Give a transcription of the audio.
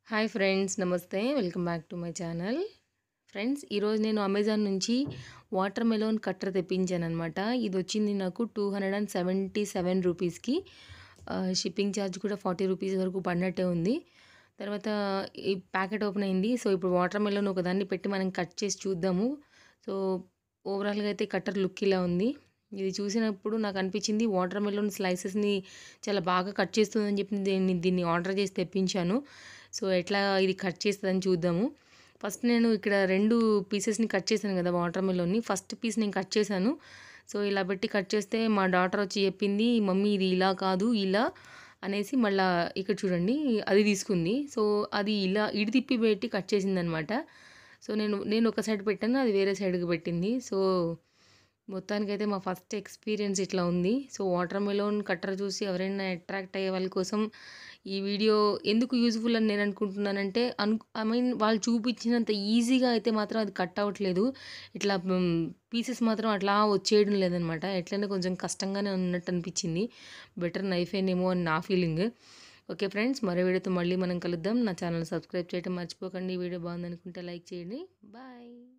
hi friends నమస్తే welcome back to my channel friends ఈరోజు నేను అమెజాన్ నుంచి వాటర్ మెలోన్ కట్టర్ తెప్పించాను అనమాట ఇది వచ్చింది నాకు two hundred and seventy seven రూపీస్కి షిప్పింగ్ ఛార్జ్ కూడా ఫార్టీ రూపీస్ వరకు పడినట్టే ఉంది తర్వాత ఈ ప్యాకెట్ ఓపెన్ అయింది సో ఇప్పుడు వాటర్ మెలోన్ ఒకదాన్ని పెట్టి మనం కట్ చేసి చూద్దాము సో ఓవరాల్గా అయితే కట్టర్ లుక్ ఇలా ఉంది ఇది చూసినప్పుడు నాకు అనిపించింది వాటర్ మెలోన్ స్లైసెస్ని చాలా బాగా కట్ చేస్తుందని చెప్పి దీన్ని దీన్ని ఆర్డర్ చేసి తెప్పించాను సో ఎట్లా ఇది కట్ చేస్తుందని చూద్దాము ఫస్ట్ నేను ఇక్కడ రెండు పీసెస్ని కట్ చేశాను కదా వాటర్ మెలోన్ని ఫస్ట్ పీస్ నేను కట్ చేశాను సో ఇలా పెట్టి కట్ చేస్తే మా డాటర్ వచ్చి చెప్పింది మమ్మీ ఇది ఇలా కాదు ఇలా అనేసి మళ్ళీ ఇక్కడ చూడండి అది తీసుకుంది సో అది ఇలా ఇడి తిప్పి పెట్టి కట్ చేసిందనమాట సో నేను నేను ఒక సైడ్ పెట్టాను అది వేరే సైడ్కి పెట్టింది సో మొత్తానికైతే మా ఫస్ట్ ఎక్స్పీరియన్స్ ఇట్లా ఉంది సో వాటర్ మెలోన్ కట్టర్ చూసి ఎవరైనా అట్రాక్ట్ అయ్యే వాళ్ళ కోసం ఈ వీడియో ఎందుకు యూజ్ఫుల్ అని నేను అనుకుంటున్నానంటే అను ఐ మీన్ వాళ్ళు చూపించినంత ఈజీగా అయితే మాత్రం అది కట్ అవ్వట్లేదు ఇట్లా పీసెస్ మాత్రం అట్లా వచ్చేయడం లేదనమాట ఎట్లయినా కొంచెం కష్టంగానే ఉన్నట్టు అనిపించింది బెటర్ నైఫ్ ఏనేమో అని నా ఫీలింగ్ ఓకే ఫ్రెండ్స్ మరో వీడియోతో మళ్ళీ మనం కలుద్దాం నా ఛానల్ సబ్స్క్రైబ్ చేయడం మర్చిపోకండి ఈ వీడియో బాగుందనుకుంటే లైక్ చేయండి బాయ్